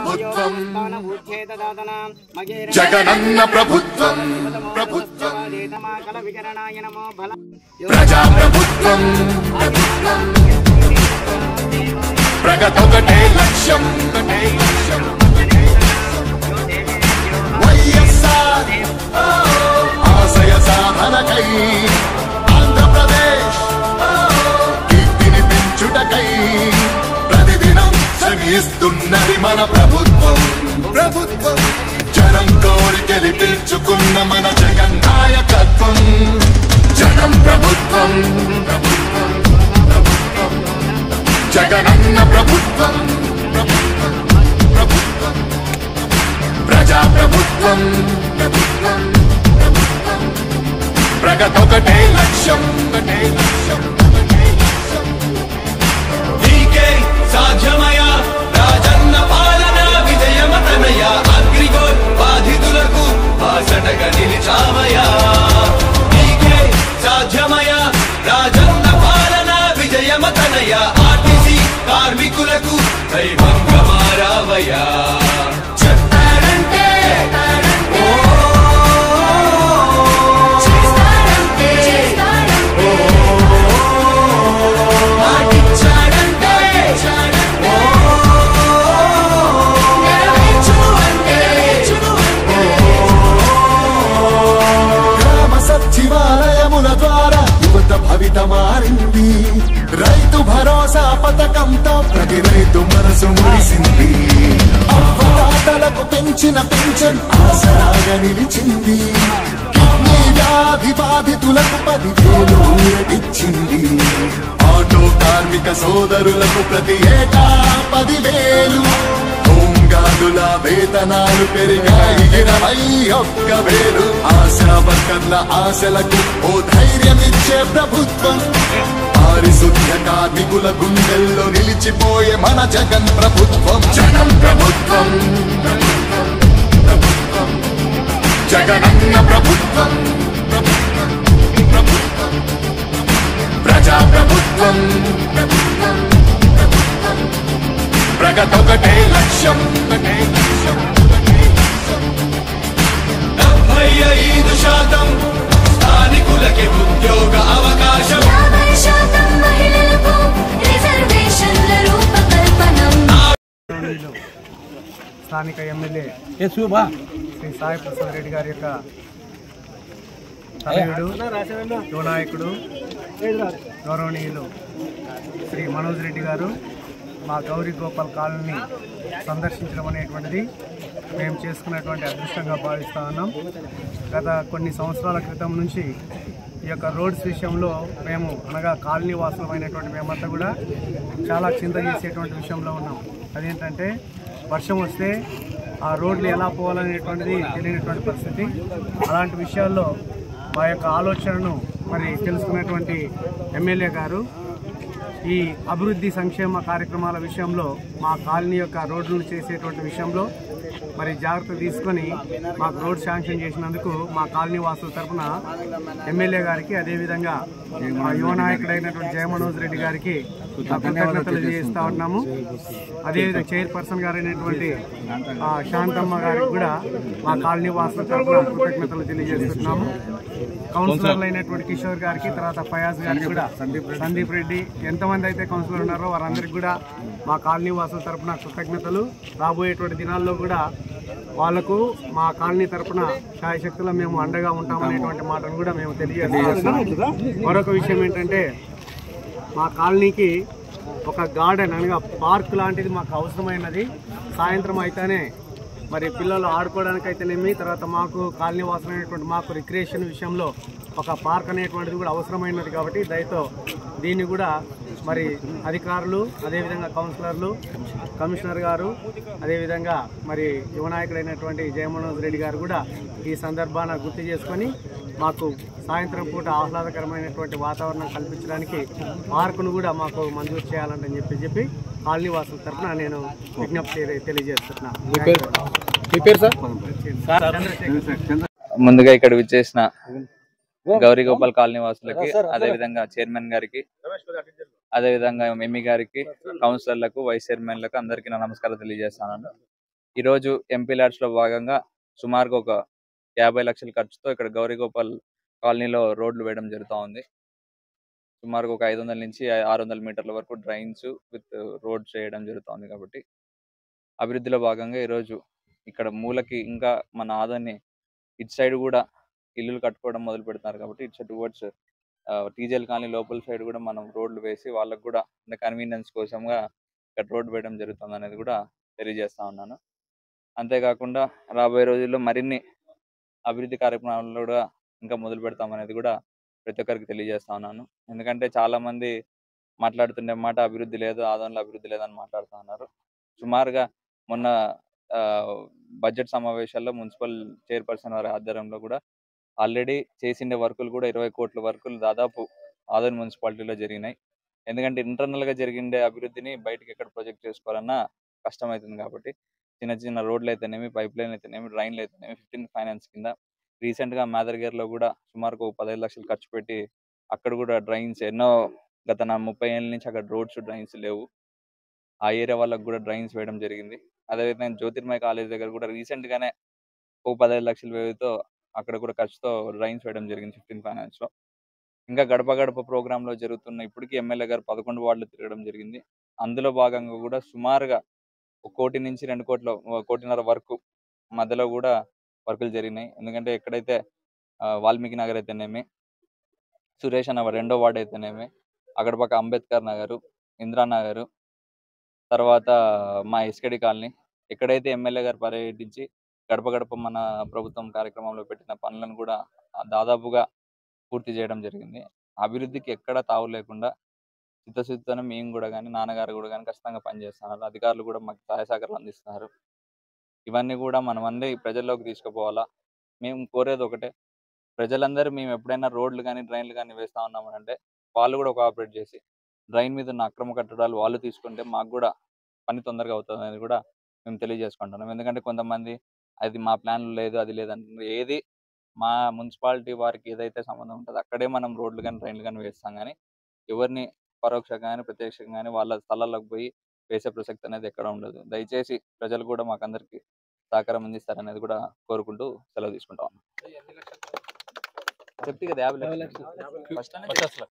ప్రభుత్వం జగనన్న ప్రభుత్వం ప్రభుత్వం ప్రజా ప్రభుత్వం ప్రభుత్వం ప్రగతొకటే లక్ష్యం ఒకటే లక్ష్యం వైఎస్ఆర్ ఓ, ఆశయ సాధనకై ఆంధ్రప్రదేశ్ ఓ, కీర్తిని పెంచుటకై ప్రతిదినం శ్రమిస్తున్నది మన ప్రభుత్వం ప్రభుత్వం జనం కోరి గెలిపించుకున్న మన జగన్ నాయకత్వం జనం ప్రభుత్వం ప్రభుత్వం ప్రభుత్వం జగనన్న ప్రభుత్వం ప్రభుత్వం ప్రభుత్వం ప్రజా ప్రభుత్వం ప్రభుత్వం ప్రభుత్వం ప్రగతొకటే లక్ష్యం ఒకటే లక్ష్యం ఒకటే లక్ష్యం నీకే సాధ్యమయ రాజన్న పాలన విజయమతనయ అగ్రిగోల్ బాధితులకు బాసటగా నిలిచామయా నీకే సాధ్యమయ రాజన్న పాలన విజయమతనయ ఆర్టీసీ కార్మికులకు దైవంగా మారావయ్యా చెప్పారంటే చేస్తాడంటే చేస్తాడంటే మాటిచ్చాడంటే నెరవేర్చు అంటే గ్రామ సచివాలయముల ద్వారా యువత భవిత మారింది రైతు భరోసా పథకంతో ప్రతి రైతు మనసు మురిసింది అవ్వదాతలకు పెంచిన పెన్షన్ ఆసరాగా నిలిచింది కిడ్నీ వ్యాధి బాధితులకు పదివేలు ఊరటిచ్చింది ఆటో కార్మిక సోదరులకు ప్రతి ఏటా పదివేలు హోంగార్డుల వేతనాలు పెరిగాయి ఇరవై ఒక్క వేలు ఆశా వర్కర్ల ఆశలకు ఓ ధైర్యమిచ్చే ప్రభుత్వం పారిశుద్ధ కార్మికుల గుండెల్లో నిలిచిపోయే మన జగన్ ప్రభుత్వం జగన్ ప్రభుత్వం ప్రభుత్వం, ప్రభుత్వం జగనన్న ప్రభుత్వం ప్రభుత్వం ప్రభుత్వం ప్రజా ప్రభుత్వం ప్రభుత్వం ప్రభుత్వం ప్రగతొకటే లక్ష్యం ఒకటే లక్ష్యం ఒకటే లక్ష్యం డెబ్బై ఐదు శాతం స్థానికులకి ఉద్యోగ అవకాశం యాభై శాతం మహిళలకు రిజర్వేషన్ల రూపకల్పనం స్థానిక ఎమ్మెల్యే శ్రీ సాయి ప్రసాద్ రెడ్డి గారి యొక్క తనయుడు యువ నాయకుడు గౌరవనీయులు శ్రీ మనోజ్ రెడ్డి గారు మా గౌరీ గోపాల్ కాలనీ సందర్శించడం అనేటువంటిది మేము చేసుకున్నటువంటి అదృష్టంగా భావిస్తా ఉన్నాం గత కొన్ని సంవత్సరాల క్రితం నుంచి ఈ యొక్క రోడ్స్ విషయంలో మేము అనగా కాలనీ వాసులమైనటువంటి మేమంతా కూడా చాలా చింత చేసేటువంటి విషయంలో ఉన్నాం అదేంటంటే వర్షం వస్తే ఆ రోడ్లు ఎలా పోవాలనేటువంటిది తెలియనటువంటి పరిస్థితి అలాంటి విషయాల్లో మా యొక్క ఆలోచనను మరి తెలుసుకున్నటువంటి ఎమ్మెల్యే గారు ఈ అభివృద్ధి సంక్షేమ కార్యక్రమాల విషయంలో మా కాలనీ యొక్క రోడ్లను చేసేటువంటి విషయంలో మరి జాగ్రత్త తీసుకొని మాకు రోడ్ శాంక్షన్ చేసినందుకు మా కాలనీ వాసుల తరఫున ఎమ్మెల్యే గారికి అదేవిధంగా మా యువ నాయకుడైనటువంటి జయమనోజ్ రెడ్డి గారికి ఆ కృతజ్ఞతలు చేస్తా ఉన్నాము అదేవిధంగా చైర్పర్సన్ గారైనటువంటి ఆ, శాంతమ్మ గారికి కూడా మా కాలనీ వాసుల తరఫున కృతజ్ఞతలు తెలియజేస్తున్నాము కౌన్సిలర్లు అయినటువంటి కిషోర్ గారికి తర్వాత ఫయాజ్ గారికి కూడా సందీప్ రెడ్డి ఎంతమంది అయితే కౌన్సిలర్ ఉన్నారో వారందరికీ కూడా మా కాలనీ వాసుల తరపున కృతజ్ఞతలు రాబోయేటువంటి దినాల్లో కూడా వాళ్లకు మా కాలనీ తరపున శాయశక్తులు మేము అండగా ఉంటామనేటువంటి మాటను కూడా మేము తెలియజేస్తున్నాం మరొక విషయం ఏంటంటే మా కాలనీకి ఒక గార్డెన్ అనగా పార్క్ లాంటిది మాకు అవసరమైనది సాయంత్రం అయితేనే మరి పిల్లలు ఆడుకోవడానికి అయితేనేమి తర్వాత మాకు కాలనీ వాసమైనటువంటి మాకు రిక్రియేషన్ విషయంలో ఒక పార్క్ అనేటువంటిది కూడా అవసరమైనది కాబట్టి దయతో దీన్ని కూడా మరి అధికారులు అదేవిధంగా కౌన్సిలర్లు కమిషనర్ గారు అదేవిధంగా మరి యువ నాయకుడైనటువంటి జయమనోజ్ రెడ్డి గారు కూడా ఈ సందర్భాన గుర్తు చేసుకొని మాకు సాయంత్రం పూట ఆహ్లాదకరమైనటువంటి వాతావరణం కల్పించడానికి పార్కును కూడా మాకు మంజూరు చేయాలని చెప్పి చెప్పి కాలనీ వాసుల తరఫున నేను విజ్ఞప్తి తెలియజేస్తున్నాను ముందుగా ఇక్కడ విచ్చేసిన గౌరీ గోపాల్ కాలనీ వాసులకి అదే విధంగా చైర్మన్ గారికి అదే విధంగా ఎంఈ గారికి కౌన్సిలర్లకు వైస్ చైర్మన్లకు అందరికీ నా నమస్కారం తెలియజేస్తాను ఈరోజు ఎంపీ ల్యాడ్స్ లో భాగంగా సుమారుగా ఒక యాభై లక్షల ఖర్చుతో ఇక్కడ గౌరీగోపాల్ కాలనీలో రోడ్లు వేయడం జరుగుతూ ఉంది సుమారుగా ఒక ఐదు వందల నుంచి ఆరు వందల మీటర్ల వరకు డ్రైన్స్ విత్ రోడ్స్ వేయడం జరుగుతుంది కాబట్టి అభివృద్ధిలో భాగంగా ఈరోజు ఇక్కడ మూలకి ఇంకా మన ఆదాన్ని ఇటు సైడ్ కూడా ఇల్లులు కట్టుకోవడం మొదలు పెడుతున్నారు కాబట్టి ఇట్స్ టువర్డ్స్ టీజీఎల్ కాలనీ లోపల సైడ్ కూడా మనం రోడ్లు వేసి వాళ్ళకు కూడా అంటే కన్వీనియన్స్ కోసంగా ఇక్కడ రోడ్ వేయడం జరుగుతుంది అనేది కూడా తెలియజేస్తా ఉన్నాను అంతేకాకుండా రాబోయే రోజుల్లో మరిన్ని అభివృద్ధి కార్యక్రమాలు కూడా ఇంకా మొదలు పెడతాం అనేది కూడా ప్రతి ఒక్కరికి తెలియజేస్తా ఉన్నాను ఎందుకంటే చాలా మంది మాట్లాడుతుండే మాట అభివృద్ధి లేదు ఆదంలో అభివృద్ధి లేదని మాట్లాడుతూ ఉన్నారు సుమారుగా మొన్న బడ్జెట్ సమావేశాల్లో మున్సిపల్ చైర్పర్సన్ వారి ఆధ్వర్యంలో కూడా ఆల్రెడీ చేసిండే వర్కులు కూడా ఇరవై కోట్ల వర్కులు దాదాపు ఆదోని మున్సిపాలిటీలో జరిగినాయి ఎందుకంటే internal గా జరిగిండే అభివృద్ధిని బయటకి ఎక్కడ ప్రొజెక్ట్ చేసుకోవాలన్నా కష్టమవుతుంది కాబట్టి చిన్న చిన్న రోడ్లు అయితేనేమి పైప్ లైన్ అయితేనేమి డ్రైన్లు అయితేనేమి ఫిఫ్టీన్ ఫైనాన్స్ కింద రీసెంట్ గా మాదర్గేర్లో కూడా సుమారుగా ఒక పదహైదు లక్షలు ఖర్చు పెట్టి అక్కడ కూడా డ్రైన్స్ ఎన్నో గత నా ముప్పై ఏళ్ళ నుంచి అక్కడ రోడ్స్ డ్రైన్స్ లేవు ఆ ఏరియా వాళ్ళకి కూడా డ్రైన్స్ వేయడం జరిగింది అదేవిధంగా జ్యోతిర్మయ కాలేజ్ దగ్గర కూడా రీసెంట్ గానే ఒక పదహైదు లక్షల వ్యయంతో అక్కడ కూడా ఖర్చుతో డ్రైన్స్ వేయడం జరిగింది ఫిఫ్టీన్ ఫైనాన్స్ లో ఇంకా గడప గడప ప్రోగ్రామ్ లో జరుగుతున్న ఇప్పటికీ ఎమ్మెల్యే గారు పదకొండు వార్డులు తిరగడం జరిగింది అందులో భాగంగా కూడా సుమారుగా ఒక కోటి నుంచి రెండు కోట్ల ఒక కోటిన్నర వరకు మధ్యలో కూడా వర్కులు జరిగినాయి ఎందుకంటే ఎక్కడైతే ఆ, వాల్మీకి నగర్ అయితేనేమి సురేష్ అన్న రెండో వార్డు అయితేనేమి అక్కడ పక్క అంబేద్కర్ నగరు ఇందిరా నగరు తర్వాత మా ఎస్కెడి కాలనీ ఎక్కడైతే ఎమ్మెల్యే గారు పర్యటించి గడప గడప మన ప్రభుత్వం కార్యక్రమంలో పెట్టిన పనులను కూడా దాదాపుగా పూర్తి చేయడం జరిగింది అభివృద్ధికి ఎక్కడ తావు లేకుండా చిత్తశుద్ధితోనే మేము కూడా కానీ నాన్నగారు కూడా కానీ ఖచ్చితంగా పనిచేస్తున్నారు అధికారులు కూడా మాకు సహాయ సహకారాలు అందిస్తున్నారు ఇవన్నీ కూడా మనం అన్నీ ప్రజల్లోకి తీసుకుపోవాలా మేము కోరేది ఒకటే ప్రజలందరూ మేము ఎప్పుడైనా రోడ్లు కానీ డ్రైన్లు కానీ వేస్తా ఉన్నామనంటే వాళ్ళు కూడా కోఆపరేట్ చేసి డ్రైన్ మీద ఉన్న అక్రమ కట్టడాలు వాళ్ళు తీసుకుంటే మాకు కూడా పని తొందరగా అవుతుంది అనేది కూడా మేము తెలియజేసుకుంటున్నాం ఎందుకంటే కొంతమంది అది మా ప్లాన్ లేదు అది లేదంటున్నారు ఏది మా మున్సిపాలిటీ వారికి ఏదైతే సంబంధం ఉంటుందో అక్కడే మనం రోడ్లు కానీ డ్రైన్లు కానీ వేస్తాం కానీ ఎవరిని పరోక్షంగా కానీ ప్రత్యక్షంగా కానీ వాళ్ళ స్థలాలకు పోయి వేసే ప్రసక్తి అనేది ఎక్కడ ఉండదు దయచేసి ప్రజలు కూడా మాకందరికి సహకారం అందిస్తారనేది కూడా కోరుకుంటూ సెలవు తీసుకుంటాం చెప్తే కదా యాభై లక్షలు ఫస్ట్